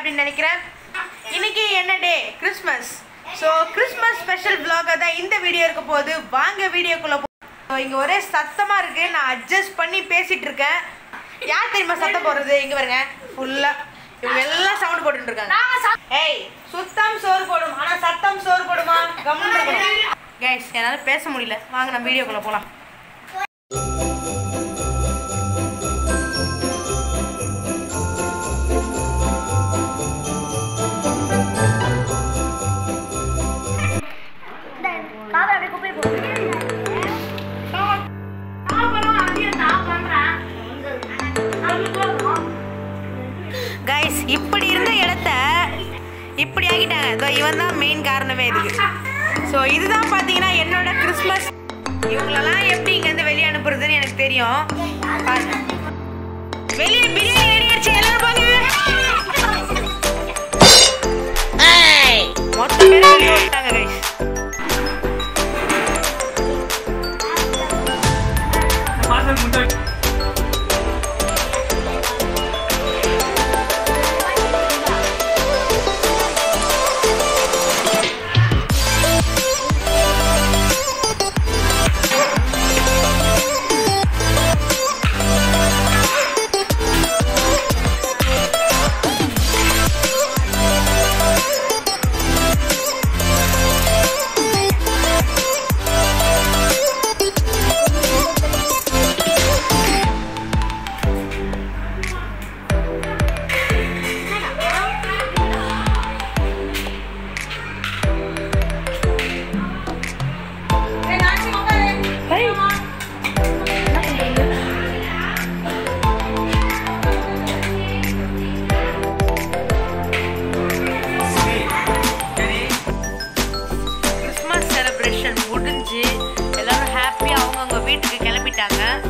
அப்படின்னு நினைக்கிறேன் இன்னைக்கு என்ன day Christmas so Christmas special vlog தான் இந்த வீடியோ இருக்க போகுது வாங்க வீடியோக்குள்ள போ இங்கே ஒரே சத்தமாக இருக்கு நான் அட்ஜஸ்ட் பண்ணி பேசிட்டு இருக்கேன் யார் தெரியுமா சத்தம் போடுறது இங்கே பாருங்க ஃபுல்லாக இவங்க எல்லாம் சவுண்ட் போட்டுட்டு இருக்காங்க ஏய் சுத்தம் சோறு போடும் ஆனால் சத்தம் சோறு போடுமா கம்முன்னு இருக்கணும் கைஸ் என்னால் பேச முடியல வாங்க நம்ம வீடியோக்குள்ள போகலாம் காதை அப்படியே குப்பை போட்டு கைஸ் இப்படி இருந்த இடத்த இப்படி ஆக்கிட்டாங்க இதோ இவன் தான் மெயின் காரணமே இதுக்கு ஸோ இதுதான் பார்த்தீங்கன்னா என்னோட கிறிஸ்மஸ் இவங்களெல்லாம் எப்படி இங்கேருந்து வெளியே அனுப்புறதுன்னு எனக்கு தெரியும் பாருங்க வெளியே பிரியாணி ரெடி ஆயிடுச்சு எல்லாரும் போங்க மொத்த பேர் வெளியே விட்டாங்க கைஸ் கிறிஸ்மஸ் செலிப்ரேஷன் முடிஞ்சு எல்லாரும் ஹாப்பியாக அவங்கவுங்க வீட்டுக்கு கிளம்பிட்டாங்க